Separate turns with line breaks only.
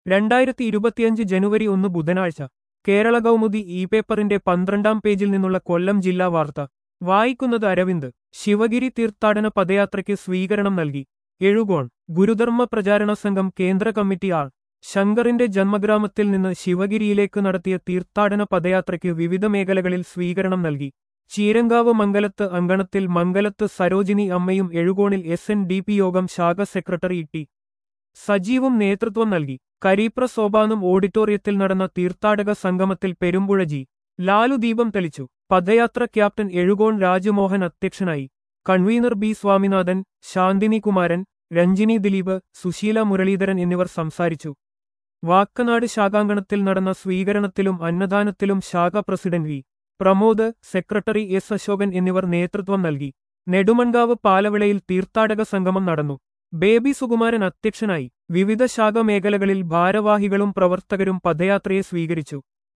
രണ്ടായിരത്തി ഇരുപത്തിയഞ്ച് ജനുവരി ഒന്ന് ബുധനാഴ്ച കേരള കൗമുദി ഇ പേപ്പറിന്റെ പന്ത്രണ്ടാം പേജിൽ നിന്നുള്ള കൊല്ലം ജില്ലാ വാർത്ത വായിക്കുന്നത് അരവിന്ദ് ശിവഗിരി തീർത്ഥാടന പദയാത്രയ്ക്ക് സ്വീകരണം നൽകി എഴുകോൺ ഗുരുധർമ്മ പ്രചാരണ സംഘം കേന്ദ്ര കമ്മിറ്റി ആൾ ശങ്കറിന്റെ ജന്മഗ്രാമത്തിൽ നിന്ന് ശിവഗിരിയിലേക്ക് നടത്തിയ തീർത്ഥാടന പദയാത്രയ്ക്ക് വിവിധ മേഖലകളിൽ സ്വീകരണം നൽകി ചീരങ്കാവ് മംഗലത്ത് അങ്കണത്തിൽ മംഗലത്ത് സരോജിനി അമ്മയും എഴുകോണിൽ S N D P Yogam ശാഖ സെക്രട്ടറി ടി സജീവും നേതൃത്വം നൽകി കരീപ്ര സോപാനം ഓഡിറ്റോറിയത്തിൽ നടന്ന തീർത്ഥാടക സംഗമത്തിൽ പെരുമ്പുഴ ജി ലാലു ദീപം തെളിച്ചു പദയാത്ര ക്യാപ്റ്റൻ എഴുകോൺ രാജമോഹൻ അധ്യക്ഷനായി കൺവീനർ ബി സ്വാമിനാഥൻ ശാന്തിനി കുമാരൻ രഞ്ജിനി ദിലീപ് സുശീല മുരളീധരൻ എന്നിവർ സംസാരിച്ചു വാക്കനാട് ശാഖാങ്കണത്തിൽ നടന്ന സ്വീകരണത്തിലും അന്നദാനത്തിലും ശാഖ president V Pramod secretary S Ashokan എന്നിവർ നേതൃത്വം നൽകി നെടുമൺകാവ് പാലവിളയിൽ തീർത്ഥാടക സംഗമം നടന്നു ബേബി സുകുമാരൻ അധ്യക്ഷനായി വിവിധ ശാഖ മേഖലകളിൽ ഭാരവാഹികളും പ്രവർത്തകരും പദയാത്രയെ സ്വീകരിച്ചു